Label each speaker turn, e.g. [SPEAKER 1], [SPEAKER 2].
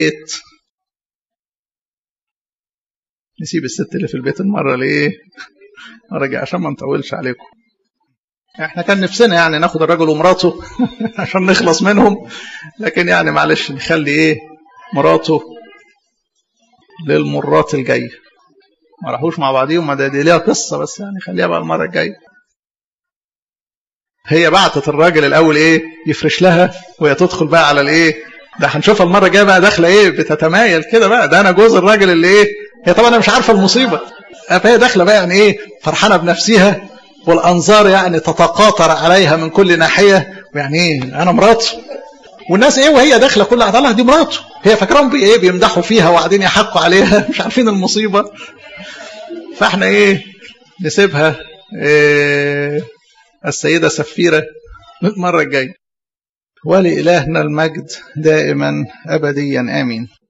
[SPEAKER 1] البيت نسيب الست اللي في البيت المرة ليه رجع عشان ما نطولش عليكم احنا كان نفسنا يعني ناخد الراجل ومراته عشان نخلص منهم لكن يعني معلش نخلي ايه مراته للمرات الجايه ما راحوش مع بعضيهم ده دي ليها قصه بس يعني خليها بقى المره الجايه هي بعتت الراجل الاول ايه يفرش لها وهي تدخل بقى على الايه ده هنشوفها المره الجايه بقى داخله ايه بتتمايل كده بقى ده انا جوز الراجل اللي ايه هي طبعا انا مش عارفه المصيبه فهي داخله بقى يعني ايه فرحانه بنفسها والانظار يعني تتقاطر عليها من كل ناحيه ويعني ايه انا مراته والناس ايه وهي داخله كل الله دي مراته هي فاكراهم بي ايه بيمدحوا فيها وقاعدين يحقوا عليها مش عارفين المصيبه فاحنا ايه نسيبها إيه السيده سفيره المره الجايه ولإلهنا المجد دائما أبديا آمين